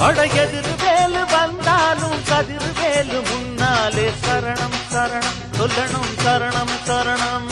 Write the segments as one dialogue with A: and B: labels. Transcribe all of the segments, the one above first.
A: அடையதிரு வேலு வந்தாலும் கதிரு வேலு முன்னாலே சரணம் சரணம் சொல்லணும் சரணம் சரணம்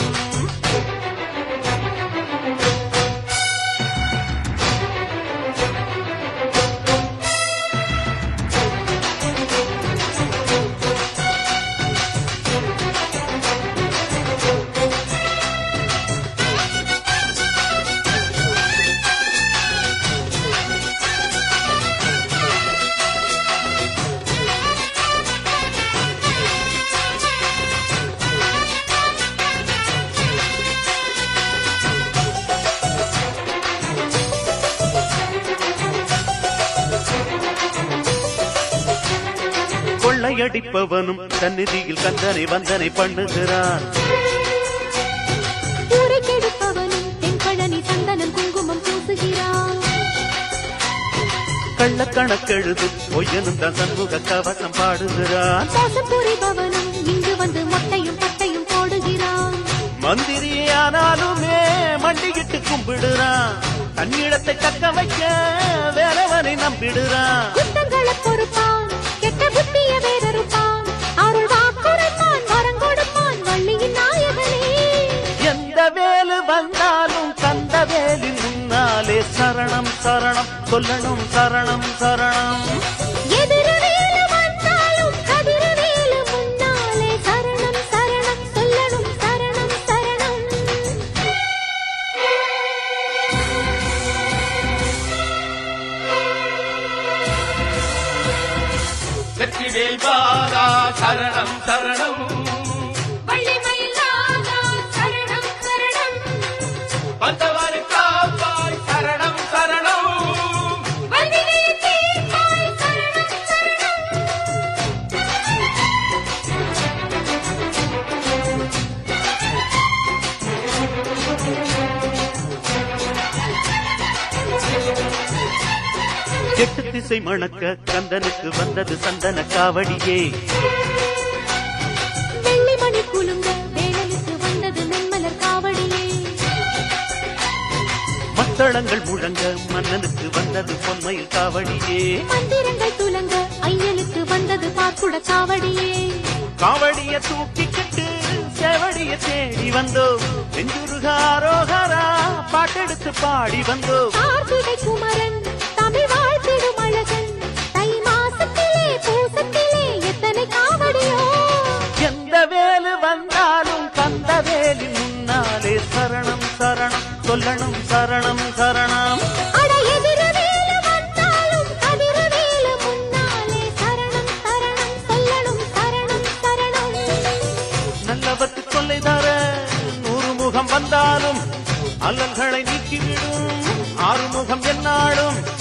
A: கொள்ளையடிப்பவனும் சந்நிதியில் கந்தனை வந்தனை பண்ணுகிறான்
B: ஊரை கெடுப்பவனும் தென்பழனி சந்தனம் குங்குமம் பூசுகிறான்
A: கள்ளக்கணக்கெழுது பொய்யனும் தான் சண்முக கவசம் பாடுகிறான்
B: மோசம் புரிபவனும் இங்கு வந்து மொட்டையும் பட்டையும் போடுகிறான்
A: மந்திரியானாலுமே மண்டிகிட்டு கும்பிடுறான் தன்னிடத்தை தக்க வைக்க வேறவனை நம்பிடுறான்
B: குத்தங்களை பொறுப்பான் கெட்ட புத்திய வேறறுப்பான் அருள் வாக்குரைப்பான் வரம் கொடுப்பான் வள்ளியின் நாயகனே
A: எந்த வேலு வந்தாலும் கந்த வேலின் முன்னாலே சரணம் சரணம் சொல்லணும் சரணம் சரணம்
B: எதிரவேலு வந்தாலும் கதிரவேலு முன்னாலே சரணம் சரணம் சொல்லணும் சரணம் சரணம்
C: வெற்றிவேல் பாலா சரணம் சரணம்
B: வள்ளிமயிலாதா சரணம் சரணம்
C: வந்தவர் காப்பாய் சரணம் சரணம்
B: வல்வினை தீர்ப்பாய் சரணம் சரணம்
A: எட்டு திசை மணக்க கந்தனுக்கு வந்தது சந்தன காவடியே
B: வெள்ளி மணி குலுங்க வேளலுக்கு வந்தது நென்மலர் காவடியே
A: மத்தளங்கள் முழங்க மன்னனுக்கு வந்தது பொன்மையில் காவடியே
B: மந்திரங்கள் துலங்க ஐயனுக்கு வந்தது பார்க்குட காவடியே
A: காவடிய தூக்கிக்கிட்டு சேவடிய தேடி வந்தோம் நெஞ்சுருகாரோகரா பாட்டெடுத்து பாடி வந்தோம்
B: கார்த்திகை குமரன் தமிழ் வாழ்த்திடும் அழகன் தை மாசத்திலே பூசத்திலே எத்தனை காவடியோ
A: எந்த வேலு வந்தாலும் கந்த வேலி முன்னாலே சரணம் சரணம் சொல்லணும் சரணம் சரணம்
B: அட எதிரவேலு வந்தாலும் கதிரவேலு முன்னாலே சரணம் சரணம் சொல்லணும் சரணம் சரணம்
A: நல்லவத்து கொள்ளை தர நூறு முகம் வந்தாலும் அல்லல்களை நீக்கிவிடும் ஆறுமுகம் என்னாலும்